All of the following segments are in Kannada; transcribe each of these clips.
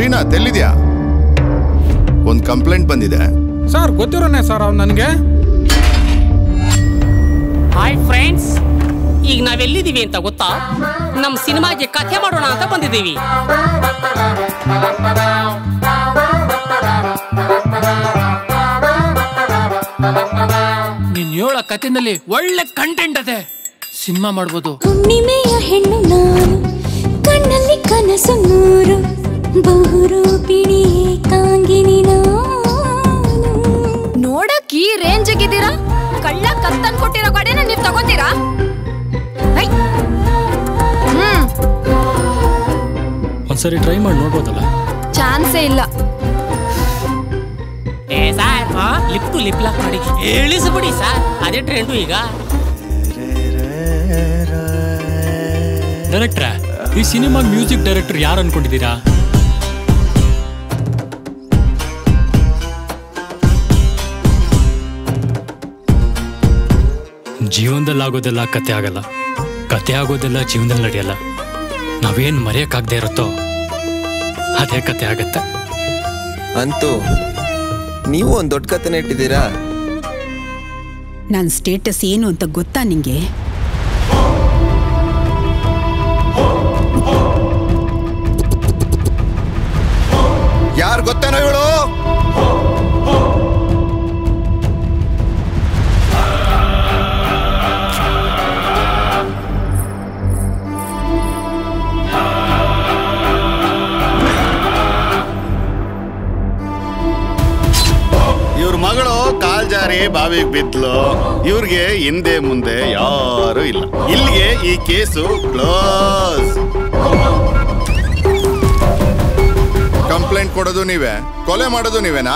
ಶ್ರೀನಾಥ್ ಎಲ್ಲಿದ್ಯಾ ಒಂದ್ ಕಂಪ್ಲೇಂಟ್ ಬಂದಿದೆ ಸರ್ ಗೊತ್ತಿರೋನೆ ಸರ್ ಅವ್ನು ನನಗೆ ಹಾಯ್ ಫ್ರೆಂಡ್ಸ್ ಈಗ ನಾವೆಲ್ಲಿದ್ದೀವಿ ಅಂತ ಗೊತ್ತಾ ನಮ್ಮ ಸಿನಿಮಾಗೆ ಕಥೆ ಮಾಡೋಣ ಅಂತ ಬಂದಿದ್ದೀವಿ ನೀನ್ ಹೇಳೋ ಕಥೆನಲ್ಲಿ ಒಳ್ಳೆ ಕಂಟೆಂಟ್ ಅದೆ ಸಿನಿಮಾ ಮಾಡ್ಬೋದು ಹುಣ್ಣಿಮೆಯ ಹೆಣ್ಣು ನಾನು ಕಣ್ಣಲ್ಲಿ ಕನಸು ನೂರು ಬಹುರೂಪಿಣಿ ಏಕಾಂಗಿನಿ ನಾನು ನೋಡಕ್ ಈ ರೇಂಜ್ ಇದ್ದೀರಾ ಕಳ್ಳ ಕತ್ತನ್ ಕೊಟ್ಟಿರೋ ಗಾಡಿನ ನೀವ್ ತಗೋತೀರಾ ಹೈ. ಹ್ಮ್ ಒಂದ್ಸರಿ ಟ್ರೈ ಮಾಡಿ ನೋಡ್ಬೋದಲ್ಲ ಚಾನ್ಸೇ ಇಲ್ಲ ಏ sir lip to lip lock ಮಾಡಿ ಇಳಿಸ್ಬಿಡಿ ಸರ್ ಅದೇ ಟ್ರೆಂಡು ಈಗ ಡೈರೆಕ್ಟ್ರ ಈ ಸಿನಿಮಾಗ್ ಮ್ಯೂಸಿಕ್ ಡೈರೆಕ್ಟರ್ ಯಾರು ಅನ್ಕೊಂಡಿದ್ದೀರಾ ಜೀವನದಲ್ಲಿ ಆಗೋದೆಲ್ಲ ಕತೆ ಆಗಲ್ಲ ಕತೆ ಆಗೋದೆಲ್ಲ ಜೀವನದಲ್ಲಿ ನಡೆಯಲ್ಲ ನಾವೇನ್ ಮರೆಯಕ್ಕಾಗದೆ ಇರುತ್ತೋ ಅದೇ ಕತೆ ಆಗತ್ತೆ ಅಂತೂ ನೀವು ಒಂದು ದೊಡ್ಡ ಕಥೆನ ಇಟ್ಟಿದ್ದೀರಾ ನನ್ನ ಸ್ಟೇಟಸ್ ಏನು ಅಂತ ಗೊತ್ತಾ ನಿಂಗೆ ಯಾರು ಗೊತ್ತೇನೋ ಇವಳು ಇವ್ರ ಮಗಳು ಕಾಲ್ ಜಾರಿ ಬಾವಿಗೆ ಬಿದ್ಲು ಇವ್ರಿಗೆ ಹಿಂದೆ ಮುಂದೆ ಯಾರು ಇಲ್ಲ ಇಲ್ಲಿಗೆ ಈ ಕೇಸು ಕ್ಲೋಸ್ ಕಂಪ್ಲೇಂಟ್ ಕೊಡೋದು ನೀವೇ ಕೊಲೆ ಮಾಡೋದು ನೀವೇನಾ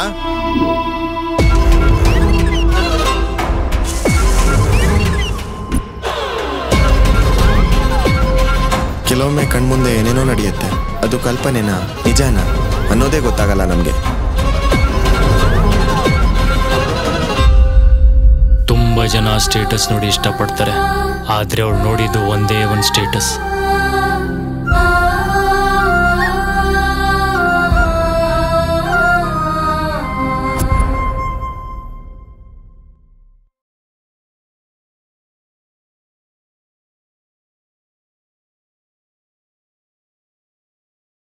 ಕೆಲವೊಮ್ಮೆ ಕಣ್ಮುಂದೆ ಏನೇನೋ ನಡೆಯುತ್ತೆ ಅದು ಕಲ್ಪನೆನಾ ನಿಜಾನ ಅನ್ನೋದೇ ಗೊತ್ತಾಗಲ್ಲ ನಮಗೆ ತುಂಬಾ ಜನ ಸ್ಟೇಟಸ್ ನೋಡಿ ಇಷ್ಟಪಡ್ತಾರೆ ಆದ್ರೆ ಅವ್ಳು ನೋಡಿದ್ದು ಒಂದೇ ಒಂದು ಸ್ಟೇಟಸ್